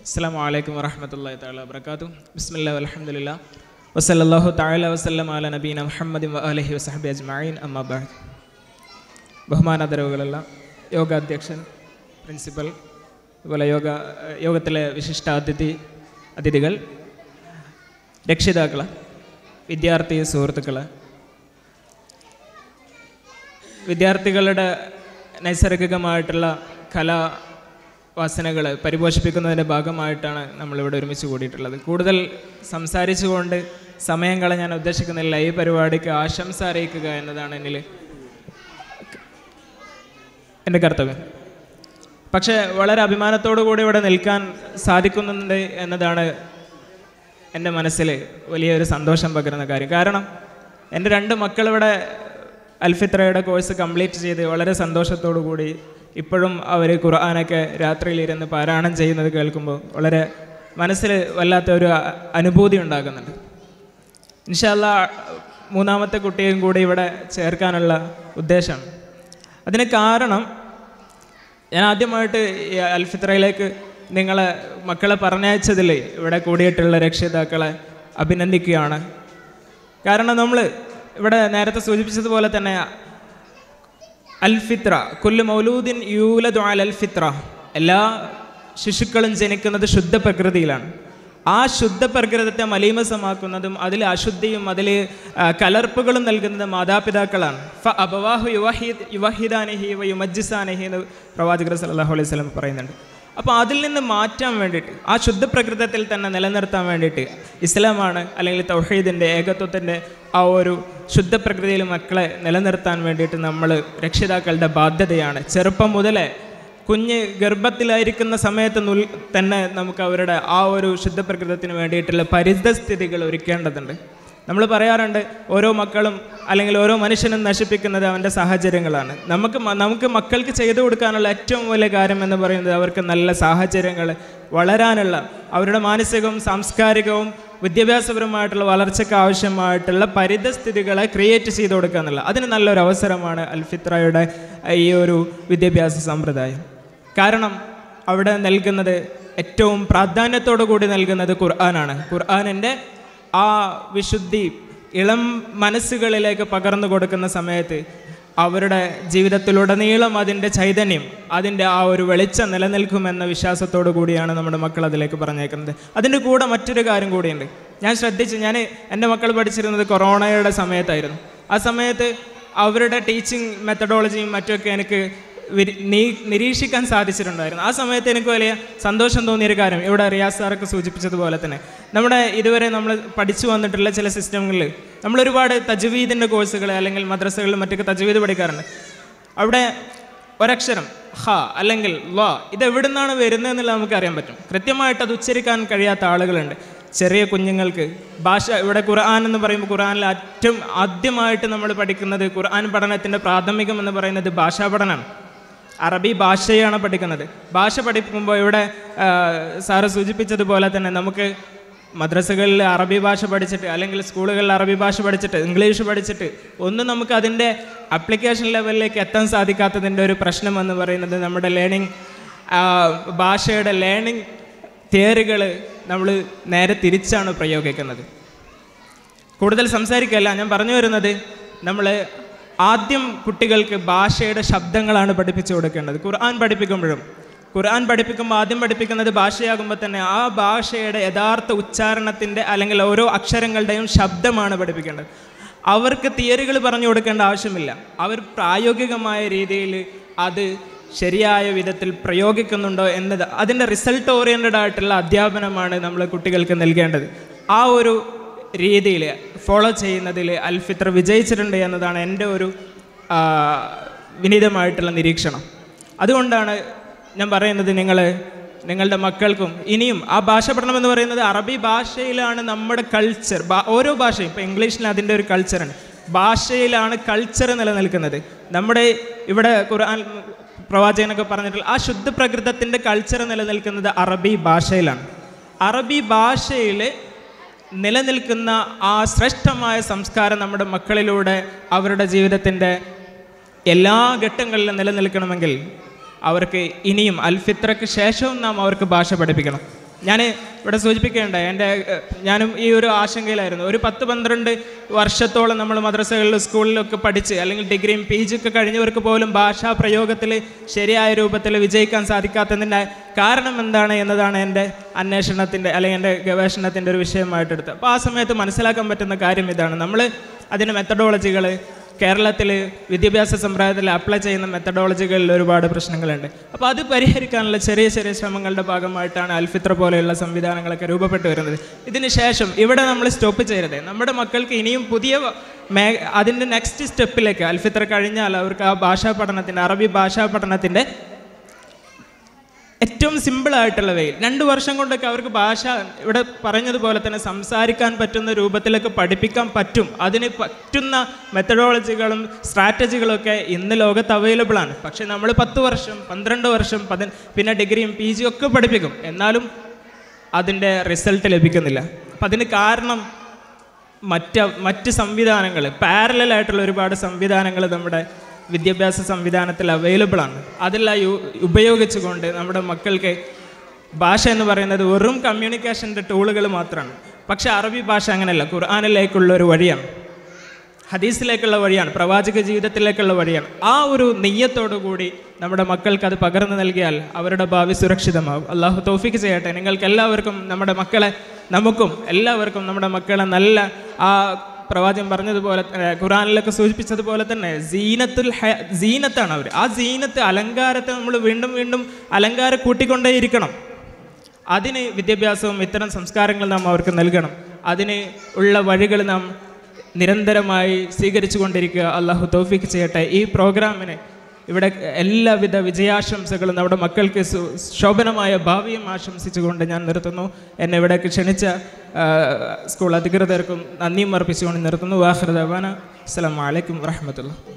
അസ്സാം വലൈക്കും വറഹമത്തല്ലാ താല വർക്കാത്തു ബിസ്മില്ലാ അലഹമുല്ല വസല്ലാഹു താല വസ്ലം അല നബീന മുഹമ്മദ് അലഹി വസഹബി അജ്മീൻ അമ്മാബാദ് ബഹുമാനാദരവുകളല്ല യോഗാധ്യക്ഷൻ പ്രിൻസിപ്പൽ അതുപോലെ യോഗ യോഗത്തിലെ വിശിഷ്ട അതിഥി അതിഥികൾ രക്ഷിതാക്കൾ വിദ്യാർത്ഥി സുഹൃത്തുക്കൾ വിദ്യാർത്ഥികളുടെ നൈസർഗികമായിട്ടുള്ള കലാ വാസനകൾ പരിപോഷിപ്പിക്കുന്നതിൻ്റെ ഭാഗമായിട്ടാണ് നമ്മളിവിടെ ഒരുമിച്ച് കൂടിയിട്ടുള്ളത് കൂടുതൽ സംസാരിച്ചുകൊണ്ട് സമയം കളയാൻ ഉദ്ദേശിക്കുന്നില്ല ഈ പരിപാടിക്ക് ആശംസ അറിയിക്കുക എന്നതാണ് എന്നിൽ എൻ്റെ കർത്തവ്യം പക്ഷേ വളരെ അഭിമാനത്തോടു കൂടി ഇവിടെ നിൽക്കാൻ സാധിക്കുന്നുണ്ട് എന്നതാണ് എൻ്റെ മനസ്സിൽ വലിയൊരു സന്തോഷം പകരുന്ന കാര്യം കാരണം എൻ്റെ രണ്ട് മക്കളിവിടെ അൽഫിത്രയുടെ കോഴ്സ് കംപ്ലീറ്റ് ചെയ്ത് വളരെ സന്തോഷത്തോടു കൂടി ഇപ്പോഴും അവർ ഖുർആാനൊക്കെ രാത്രിയിലിരുന്ന് പാരായണം ചെയ്യുന്നത് കേൾക്കുമ്പോൾ വളരെ മനസ്സിൽ വല്ലാത്ത ഒരു അ- അനുഭൂതി ഉണ്ടാകുന്നുണ്ട് ഇൻഷല്ല മൂന്നാമത്തെ കുട്ടിയും കൂടി ഇവിടെ ചേർക്കാനുള്ള ഉദ്ദേശമാണ് അതിന് കാരണം ഞാൻ ആദ്യമായിട്ട് ഈ അൽഫിത്രയിലേക്ക് നിങ്ങളെ മക്കളെ പറഞ്ഞയച്ചതിൽ ഇവിടെ കൂടിയിട്ടുള്ള രക്ഷിതാക്കളെ അഭിനന്ദിക്കുകയാണ് കാരണം നമ്മൾ ഇവിടെ നേരത്തെ സൂചിപ്പിച്ചതുപോലെ തന്നെ അൽഫിത്ര കുല്ലു മൗലൂദിൻ യൂലദു അൽ അൽഫിത്ര എല്ലാ ശിശുക്കളും ജനിക്കുന്നത് ശുദ്ധ പ്രകൃതിയിലാണ് ആ ശുദ്ധ പ്രകൃതത്തെ മലീമസമാക്കുന്നതും അതിൽ അശുദ്ധിയും അതിൽ ആ, കലർപ്പുകളും നൽകുന്നത് മാതാപിതാക്കളാണ് ഫ അബവാഹു യുവഹിദ് യുവഹിദാനഹി വ യുമജ്ജിസാനഹി എന്ന് പ്രവാചകർ സല്ലല്ലാഹു അലൈഹി വസല്ലം പറയുന്നുണ്ട് അപ്പോൾ അതിൽ നിന്ന് മാറ്റാൻ വേണ്ടിയിട്ട് ആ ശുദ്ധ പ്രകൃതത്തിൽ തന്നെ നിലനിർത്താൻ വേണ്ടിയിട്ട് ഇസ്ലാമാണ് അല്ലെങ്കിൽ തൗഹീദിൻ്റെ ഏകത്വത്തിൻ്റെ ആ ഒരു ശുദ്ധ പ്രകൃതിയിൽ മക്കളെ നിലനിർത്താൻ വേണ്ടിയിട്ട് നമ്മൾ രക്ഷിതാക്കളുടെ ബാധ്യതയാണ് ചെറുപ്പം മുതലേ കുഞ്ഞ് ഗർഭത്തിലായിരിക്കുന്ന സമയത്ത് നുൽ തന്നെ നമുക്ക് അവരുടെ ആ ഒരു ശുദ്ധ പ്രകൃതത്തിന് വേണ്ടിയിട്ടുള്ള പരിതസ്ഥിതികൾ ഒരുക്കേണ്ടതുണ്ട് നമ്മൾ പറയാറുണ്ട് ഓരോ മക്കളും അല്ലെങ്കിൽ ഓരോ മനുഷ്യനും നശിപ്പിക്കുന്നത് അവൻ്റെ സാഹചര്യങ്ങളാണ് നമുക്ക് മ- നമുക്ക് മക്കൾക്ക് ചെയ്തു കൊടുക്കാനുള്ള ഏറ്റവും വലിയ കാര്യം എന്ന് പറയുന്നത് അവർക്ക് നല്ല സാഹചര്യങ്ങൾ വളരാനുള്ള അവരുടെ മാനസികവും സാംസ്കാരികവും വിദ്യാഭ്യാസപരമായിട്ടുള്ള വളർച്ചയ്ക്ക് ആവശ്യമായിട്ടുള്ള പരിതസ്ഥിതികളെ ക്രിയേറ്റ് ചെയ്ത് കൊടുക്കുക എന്നുള്ള അതിന് നല്ലൊരു അവസരമാണ് അൽഫിത്രയുടെ ഈ ഒരു വിദ്യാഭ്യാസ സമ്പ്രദായം കാരണം അവിടെ നൽകുന്നത് ഏറ്റവും പ്രാധാന്യത്തോടു കൂടി നൽകുന്നത് ഖുർആനാണ് ഖുർആനിൻ്റെ ആ വിശുദ്ധി ഇളം മനസ്സുകളിലേക്ക് പകർന്നു കൊടുക്കുന്ന സമയത്ത് അവരുടെ ജീവിതത്തിലുടനീളം അതിൻ്റെ ചൈതന്യം അതിൻ്റെ ആ ഒരു വെളിച്ചം നിലനിൽക്കുമെന്ന വിശ്വാസത്തോടു കൂടിയാണ് നമ്മുടെ മക്കൾ അതിലേക്ക് പറഞ്ഞേക്കുന്നത് അതിൻ്റെ കൂടെ മറ്റൊരു കാര്യം കൂടിയുണ്ട് ഞാൻ ശ്രദ്ധിച്ചു ഞാൻ എൻ്റെ മക്കൾ പഠിച്ചിരുന്നത് കൊറോണയുടെ സമയത്തായിരുന്നു ആ സമയത്ത് അവരുടെ ടീച്ചിങ് മെത്തഡോളജിയും മറ്റുമൊക്കെ എനിക്ക് വിരി- നീ- നിരീക്ഷിക്കാൻ സാധിച്ചിട്ടുണ്ടായിരുന്നു ആ സമയത്ത് എനിക്ക് വലിയ സന്തോഷം തോന്നിയൊരു കാര്യം ഇവിടെ റിയാസ് സാറൊക്കെ സൂചിപ്പിച്ചതുപോലെ തന്നെ നമ്മുടെ ഇതുവരെ നമ്മൾ പഠിച്ചു വന്നിട്ടുള്ള ചില സിസ്റ്റങ്ങളിൽ നമ്മൾ ഒരുപാട് തജ്വീദിൻ്റെ കോഴ്സുകൾ അല്ലെങ്കിൽ മദ്രസകളിലും മറ്റൊക്കെ തജ്വീദ് പഠിക്കാറുണ്ട് അവിടെ ഒരക്ഷരം ഹ അല്ലെങ്കിൽ ല ഇത് എവിടെ നിന്നാണ് വരുന്നതെന്നുള്ളത് നമുക്ക് അറിയാൻ പറ്റും കൃത്യമായിട്ട് അത് ഉച്ചരിക്കാൻ കഴിയാത്ത ആളുകളുണ്ട് ചെറിയ കുഞ്ഞുങ്ങൾക്ക് ഭാഷ ഇവിടെ ഖുർആൻ എന്ന് പറയുമ്പോൾ ഖുർആനിൽ ഏറ്റവും ആദ്യമായിട്ട് നമ്മൾ പഠിക്കുന്നത് ഖുർആൻ പഠനത്തിൻ്റെ പ്രാഥമികം എന്ന് പറയുന്നത് ഭാഷാ പഠനമാണ് അറബി ഭാഷയാണ് പഠിക്കുന്നത് ഭാഷ പഠിക്കുമ്പോൾ ഇവിടെ ആ, സാറ് സൂചിപ്പിച്ചതുപോലെ തന്നെ നമുക്ക് മദ്രസകളിൽ അറബി ഭാഷ പഠിച്ചിട്ട് അല്ലെങ്കിൽ സ്കൂളുകളിൽ അറബി ഭാഷ പഠിച്ചിട്ട് ഇംഗ്ലീഷ് പഠിച്ചിട്ട് ഒന്നും നമുക്ക് അതിൻ്റെ അപ്ലിക്കേഷൻ ലെവലിലേക്ക് എത്താൻ സാധിക്കാത്തതിൻ്റെ ഒരു പ്രശ്നം എന്ന് പറയുന്നത് നമ്മുടെ ലേണിംഗ് ഭാഷയുടെ ലേണിംഗ് തിയറികൾ നമ്മൾ നേരെ തിരിച്ചാണ് പ്രയോഗിക്കുന്നത് കൂടുതൽ സംസാരിക്കല്ല ഞാൻ പറഞ്ഞു വരുന്നത് നമ്മൾ ആദ്യം കുട്ടികൾക്ക് ഭാഷയുടെ ശബ്ദങ്ങളാണ് പഠിപ്പിച്ചു കൊടുക്കേണ്ടത് ഖുർആൻ പഠിപ്പിക്കുമ്പോഴും ഖുർആൻ പഠിപ്പിക്കുമ്പോൾ ആദ്യം പഠിപ്പിക്കുന്നത് ഭാഷയാകുമ്പോൾ തന്നെ ആ ഭാഷയുടെ യഥാർത്ഥ ഉച്ചാരണത്തിൻ്റെ അല്ലെങ്കിൽ ഓരോ അക്ഷരങ്ങളുടെയും ശബ്ദമാണ് പഠിപ്പിക്കേണ്ടത് അവർക്ക് തിയറികൾ പറഞ്ഞു കൊടുക്കേണ്ട ആവശ്യമില്ല അവർ പ്രായോഗികമായ രീതിയിൽ അത് ശരിയായ വിധത്തിൽ പ്രയോഗിക്കുന്നുണ്ടോ എന്നത് അതിൻ്റെ റിസൾട്ട് ഓറിയൻറ്റഡ് ആയിട്ടുള്ള അധ്യാപനമാണ് നമ്മൾ കുട്ടികൾക്ക് നൽകേണ്ടത് ആ ഒരു രീതിയിൽ ഫോളോ ചെയ്യുന്നതിൽ അൽഫിത്ര വിജയിച്ചിട്ടുണ്ട് എന്നതാണ് എൻ്റെ ഒരു ആ, വിനീതമായിട്ടുള്ള നിരീക്ഷണം അതുകൊണ്ടാണ് ഞാൻ പറയുന്നത് നിങ്ങൾ നിങ്ങളുടെ മക്കൾക്കും ഇനിയും ആ ഭാഷ പഠനം എന്ന് പറയുന്നത് അറബി ഭാഷയിലാണ് നമ്മുടെ കൾച്ചർ ഓരോ ഭാഷയും ഇപ്പോൾ ഇംഗ്ലീഷിൽ അതിൻ്റെ ഒരു കൾച്ചറാണ് ഭാഷയിലാണ് കൾച്ചർ നിലനിൽക്കുന്നത് നമ്മുടെ ഇവിടെ ഖുർആൻ പ്രവാചകനൊക്കെ പറഞ്ഞിട്ടുള്ള ആ ശുദ്ധ പ്രകൃതത്തിൻ്റെ കൾച്ചർ നിലനിൽക്കുന്നത് അറബി ഭാഷയിലാണ് അറബി ഭാഷയിൽ നിലനിൽക്കുന്ന ആ ശ്രേഷ്ഠമായ സംസ്കാരം നമ്മുടെ മക്കളിലൂടെ അവരുടെ ജീവിതത്തിൻ്റെ എല്ലാ ഘട്ടങ്ങളിലും നിലനിൽക്കണമെങ്കിൽ അവർക്ക് ഇനിയും അൽഫിത്രയ്ക്ക് ശേഷവും നാം അവർക്ക് ഭാഷ പഠിപ്പിക്കണം ഞാൻ ഇവിടെ സൂചിപ്പിക്കേണ്ടായി എൻ്റെ ഏഹ്, ഞാനും ഈ ഒരു ആശങ്കയിലായിരുന്നു ഒരു പത്ത് പന്ത്രണ്ട് വർഷത്തോളം നമ്മൾ മദ്രസകളിലും സ്കൂളിലൊക്കെ പഠിച്ച് അല്ലെങ്കിൽ ഡിഗ്രിയും പി ജി ഒക്കെ കഴിഞ്ഞവർക്ക് പോലും ഭാഷാ പ്രയോഗത്തിൽ ശരിയായ രൂപത്തിൽ വിജയിക്കാൻ സാധിക്കാത്തതിൻ്റെ കാരണം എന്താണ് എന്നതാണ് എൻ്റെ അന്വേഷണത്തിൻ്റെ അല്ലെങ്കിൽ എൻ്റെ ഗവേഷണത്തിൻ്റെ ഒരു വിഷയമായിട്ടെടുത്തത് അപ്പോൾ ആ സമയത്ത് മനസ്സിലാക്കാൻ പറ്റുന്ന കാര്യം ഇതാണ് നമ്മൾ അതിൻ്റെ മെത്തഡോളജികൾ കേരളത്തിൽ വിദ്യാഭ്യാസ സമ്പ്രദായത്തിൽ അപ്ലൈ ചെയ്യുന്ന മെത്തഡോളജികളിൽ ഒരുപാട് പ്രശ്നങ്ങളുണ്ട് അപ്പോൾ അത് പരിഹരിക്കാനുള്ള ചെറിയ ചെറിയ ശ്രമങ്ങളുടെ ഭാഗമായിട്ടാണ് അൽഫിത്ര പോലെയുള്ള സംവിധാനങ്ങളൊക്കെ രൂപപ്പെട്ടു വരുന്നത് ഇതിന് ശേഷം ഇവിടെ നമ്മൾ സ്റ്റോപ്പ് ചെയ്യരുത് നമ്മുടെ മക്കൾക്ക് ഇനിയും പുതിയ മേ അതിൻ്റെ നെക്സ്റ്റ് സ്റ്റെപ്പിലേക്ക് അൽഫിത്ര കഴിഞ്ഞാൽ അവർക്ക് ആ ഭാഷാ പഠനത്തിൻ്റെ അറബി ഭാഷാ പഠനത്തിൻ്റെ ഏറ്റവും സിമ്പിൾ ആയിട്ടുള്ള വെയിൽ രണ്ട് വർഷം കൊണ്ടൊക്കെ അവർക്ക് ഭാഷ ഇവിടെ പറഞ്ഞതുപോലെ തന്നെ സംസാരിക്കാൻ പറ്റുന്ന രൂപത്തിലൊക്കെ പഠിപ്പിക്കാൻ പറ്റും അതിന് പറ്റുന്ന മെത്തഡോളജികളും സ്ട്രാറ്റജികളും ഒക്കെ ഇന്ന് ലോകത്ത് അവൈലബിൾ ആണ് പക്ഷേ നമ്മൾ പത്ത് വർഷം പന്ത്രണ്ട് വർഷം പതി പിന്നെ ഡിഗ്രിയും പി ജിയും ഒക്കെ പഠിപ്പിക്കും എന്നാലും അതിൻ്റെ റിസൾട്ട് ലഭിക്കുന്നില്ല അപ്പം അതിന് കാരണം മറ്റ് മറ്റ് സംവിധാനങ്ങൾ പാരലായിട്ടുള്ള ഒരുപാട് സംവിധാനങ്ങൾ നമ്മുടെ വിദ്യാഭ്യാസ സംവിധാനത്തിൽ അവൈലബിൾ ആണ് അതെല്ലാം യു ഉപയോഗിച്ചുകൊണ്ട് നമ്മുടെ മക്കൾക്ക് ഭാഷ എന്ന് പറയുന്നത് വെറും കമ്മ്യൂണിക്കേഷൻ്റെ ടൂളുകൾ മാത്രമാണ് പക്ഷേ അറബി ഭാഷ അങ്ങനെയല്ല ഖുർആാനിലേക്കുള്ള ഒരു വഴിയാണ് ഹദീസിലേക്കുള്ള വഴിയാണ് പ്രവാചക ജീവിതത്തിലേക്കുള്ള വഴിയാണ് ആ ഒരു നെയ്യത്തോടു കൂടി നമ്മുടെ മക്കൾക്ക് അത് പകർന്നു നൽകിയാൽ അവരുടെ ഭാവി സുരക്ഷിതമാകും അള്ളാഹു തൗഫീക്ക് ചെയ്യട്ടെ നിങ്ങൾക്ക് എല്ലാവർക്കും നമ്മുടെ മക്കളെ നമുക്കും എല്ലാവർക്കും നമ്മുടെ മക്കളെ നല്ല ആ പ്രവാചകൻ പറഞ്ഞതുപോലെ തന്നെ ഖുറാനിലൊക്കെ സൂചിപ്പിച്ചതുപോലെ തന്നെ സീനത്തുൽ ഹ- സീനത്താണ് അവർ ആ സീനത്ത് അലങ്കാരത്തെ നമ്മൾ വീണ്ടും വീണ്ടും അലങ്കാരം കൂട്ടിക്കൊണ്ടേയിരിക്കണം അതിന് വിദ്യാഭ്യാസവും ഇത്തരം സംസ്കാരങ്ങൾ നാം അവർക്ക് നൽകണം അതിന് ഉള്ള വഴികൾ നാം നിരന്തരമായി സ്വീകരിച്ചു കൊണ്ടിരിക്കുക അള്ളാഹു തൗഫീക്ക് ചെയ്യട്ടെ ഈ പ്രോഗ്രാമിന് ഇവിടെ എല്ലാവിധ വിജയാശംസകളും നമ്മുടെ മക്കൾക്ക് സു- ശോഭനമായ ഭാവിയും ആശംസിച്ചുകൊണ്ട് ഞാൻ നിർത്തുന്നു എന്നെ ഇവിടേക്ക് ക്ഷണിച്ച ആ, സ്കൂൾ അധികൃതർക്കും നന്ദിയും അർപ്പിച്ചുകൊണ്ട് നിർത്തുന്നു വാഹൃദാന അസ്സാം വലൈക്കും വാഹമത്തുള്ള